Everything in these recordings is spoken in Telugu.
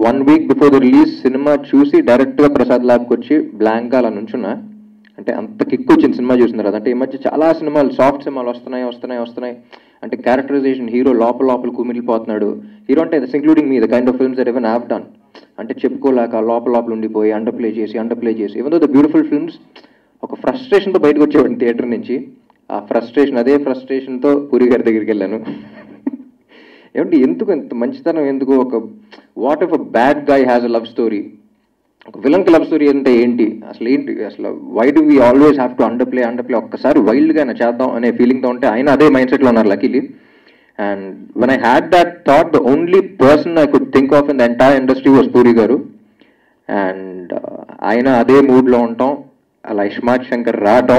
one week before the release cinema చూసి డైరెక్ట్గా ప్రసాద్ ల్యాబ్కి వచ్చి బ్లాంక్గా అలా నుంచున్నా అంటే అంత కిక్ వచ్చింది సినిమా చూసిన తర్వాత అంటే ఈ మధ్య చాలా సినిమాలు సాఫ్ట్ సినిమాలు వస్తున్నాయి వస్తున్నాయి వస్తున్నాయి అంటే క్యారెక్టరైజేషన్ హీరో లోపల లోపల కుమిలిపోతున్నాడు హీరో అంటే that's including me the kind of films that even have done అంటే చెప్పుకోలేక లోపల లోపల ఉండిపోయి అండర్ ప్లే చేసి అండర్ ప్లే చేసి even though the beautiful films ఒక ఫ్రస్ట్రేషన్తో బయటకు వచ్చేవాడిని థియేటర్ నుంచి ఆ ఫ్రస్ట్రేషన్ అదే ఫ్రస్ట్రేషన్తో పూరి గారి దగ్గరికి వెళ్ళాను ఏమంటే ఎందుకు ఎంత మంచితనం ఎందుకు ఒక what if a bad guy has a love story ఒక విలన్కి లవ్ స్టోరీ అంటే ఏంటి అసలు ఏంటి అసలు why do we always have to underplay underplay ఒక్కసారి వైల్డ్గా చేద్దాం అనే ఫీలింగ్తో ఉంటే ఆయన అదే మైండ్ సెట్లో ఉన్నారు luckily and when I had that thought the only person I could think of in the entire industry was Puri garu and ఆయన అదే మూడ్లో ఉండటం అలా ఇష్మాత్ శంకర్ రావటం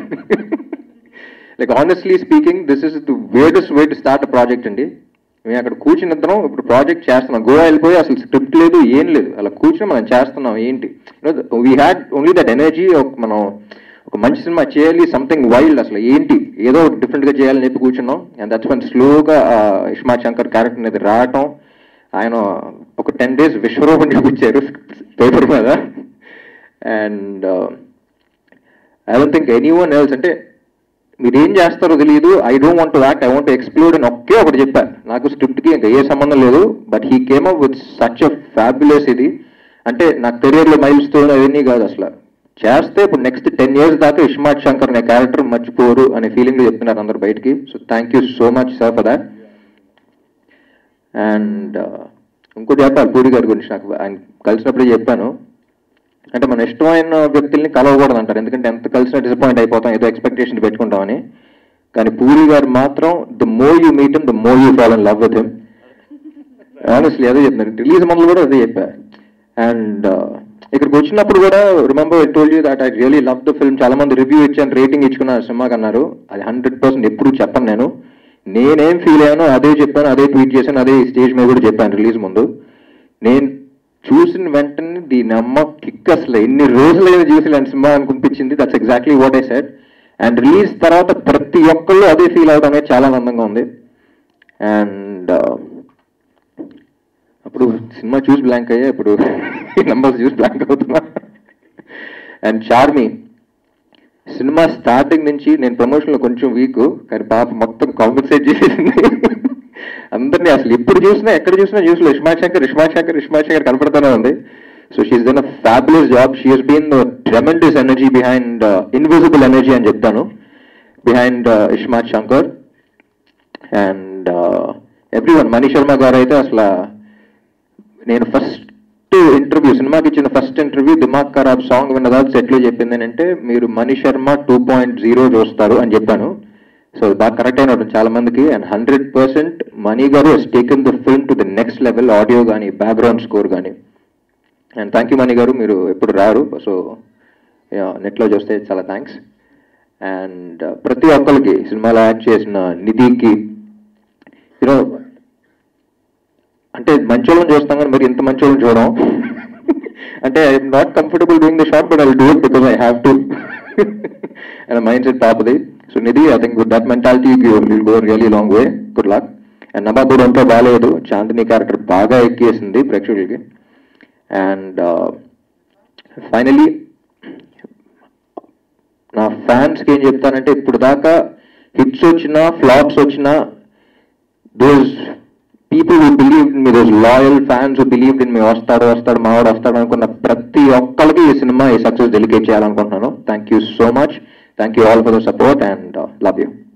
like honestly speaking this is the weirdest way to start a project అండి మేము అక్కడ కూర్చుని ఇద్దరం ఇప్పుడు ప్రాజెక్ట్ చేస్తున్నాం గోవా వెళ్ళిపోయి అసలు స్క్రిప్ట్ లేదు ఏం లేదు అలా కూర్చొని మనం చేస్తున్నాం ఏంటి we had only that energy మనం ఒక మంచి సినిమా చేయాలి సంథింగ్ వైల్డ్ అసలు ఏంటి ఏదో డిఫరెంట్గా చేయాలని చెప్పి కూర్చున్నాం అండ్ దట్స్ వన్ స్లోగా ఇష్మాత్ శంకర్ క్యారెక్టర్ అనేది రావటం ఆయన ఒక టెన్ డేస్ విశ్వరూపం చూపించారు పేపర్ మీద and I don't think anyone else అంటే మీరు ఏం చేస్తారో తెలియదు I don't want act I want explore అని ఒకే ఒకటి చెప్పారు నాకు స్క్రిప్ట్కి ఇంకా ఏ సంబంధం లేదు but he came up with such a fabulous ఇది అంటే నా కెరియర్లో మైల్ స్టోన్ అవన్నీ కాదు అసలు చేస్తే ఇప్పుడు నెక్స్ట్ టెన్ ఇయర్స్ దాకా ఇష్మాత్ శంకర్ అనే క్యారెక్టర్ మర్చిపోరు అనే ఫీలింగ్ చెప్తున్నారు అందరు బయటికి so thank you so much sir for that and ఇంకోటి చెప్పాలి పూరి గారి గురించి నాకు ఆయన కలిసినప్పుడే చెప్పాను అంటే మన ఇష్టమైన వ్యక్తుల్ని కలవకూడదు అంటారు ఎందుకంటే ఎంత కలిసినా డిసప్పాయింట్ అయిపోతాం ఏదో ఎక్స్పెక్టేషన్ పెట్టుకుంటామని కానీ పూరి గారు మాత్రం the more you meet the more you fall in love with him honestly అదే చెప్తున్నారు రిలీజ్ మొదలు కూడా అదే చెప్పా అండ్ ఇక్కడికి వచ్చినప్పుడు కూడా remember I told you that I really love the film చాలా మంది రివ్యూ ఇచ్చాను రేటింగ్ ఇచ్చుకున్నారు సినిమాకి అన్నారు అది హండ్రెడ్ పర్సెంట్ ఎప్పుడు చెప్పను నేను నేనేం ఫీల్ అయ్యానో అదే చెప్పాను అదే ట్వీట్ చేశాను అదే స్టేజ్ మీద కూడా చెప్పాను రిలీజ్ ముందు నేను చూసిన వెంటనే దీని అమ్మ కిక్ అసలు ఎన్ని రోజులైనా చూసి ఇలాంటి సినిమా అనిపించింది that's exactly what I said and release తర్వాత ప్రతి ఒక్కళ్ళు అదే ఫీల్ అవడం అనేది చాలా ఆనందంగా ఉంది అండ్ అప్పుడు సినిమా చూసి బ్లాంక్ అయ్యా ఇప్పుడు నంబర్స్ చూసి బ్లాంక్ అవుతున్నా అండ్ చార్మి సినిమా స్టార్టింగ్ నుంచి నేను ప్రమోషన్లో కొంచెం వీక్ కానీ పాప మొత్తం కాంపెన్సేట్ చేసేసింది అందరినీ అసలు ఎప్పుడు చూసినా ఎక్కడ చూసినా చూసిన ఇష్మాత్ శంకర్ ఇష్మాత్ శంకర్ ఇష్మాత్ శంకర్ కనపడుతూనే ఉంది so she's done a fabulous job she has been tremendous energy behind invisible energy అని చెప్తాను behind Ismart Shankar and everyone Mani Sharma garu అయితే అసలు నేను ఫస్ట్ ఇంటర్వ్యూ సినిమాకి ఇచ్చిన ఫస్ట్ ఇంటర్వ్యూ దిమాగ్ ఖరాబ్ సాంగ్ విన్న తర్వాత సెట్లో చెప్పింది ఏంటంటే మీరు Mani Sharma two point zero చూస్తారు అని చెప్పాను సో బాగా కరెక్ట్ అయిన చాలా మందికి అండ్ హండ్రెడ్ పర్సెంట్ మనీ గారు he's taken the film to the next level audio కానీ బ్యాక్గ్రౌండ్ స్కోర్ కానీ అండ్ థ్యాంక్ యూ మణి గారు మీరు ఎప్పుడు రారు సో నెట్లో చూస్తే చాలా థ్యాంక్స్ అండ్ ప్రతి ఒక్కరికి సినిమాలో యాక్ట్ చేసిన నిధికి యూనో అంటే మంచోళ్ళని చూస్తాం కానీ మరి ఇంత మంచోళ్ళని చూడం అంటే I'm not comfortable doing the short but I do it because I have to and mindset టాప్ది so Nidhi I think with that mentality will go really long way good luck and నబాబుడు అంతా బాగాలేదు చాందిని క్యారెక్టర్ బాగా ఎక్కేసింది ప్రేక్షకులకి అండ్ ఫైనలీ నా ఫ్యాన్స్కి ఏం చెప్తానంటే ఇప్పుడు దాకా హిట్స్ వచ్చినా ఫ్లాప్స్ వచ్చినా those people who believe in me those loyal fans who believe in me వస్తాడు వస్తాడు మావాడు వస్తాడు అనుకున్న ప్రతి ఒక్కరికి ఈ సినిమా ఈ సక్సెస్ డెలికేట్ చేయాలనుకుంటున్నాను thank you so much thank you all for the support and love you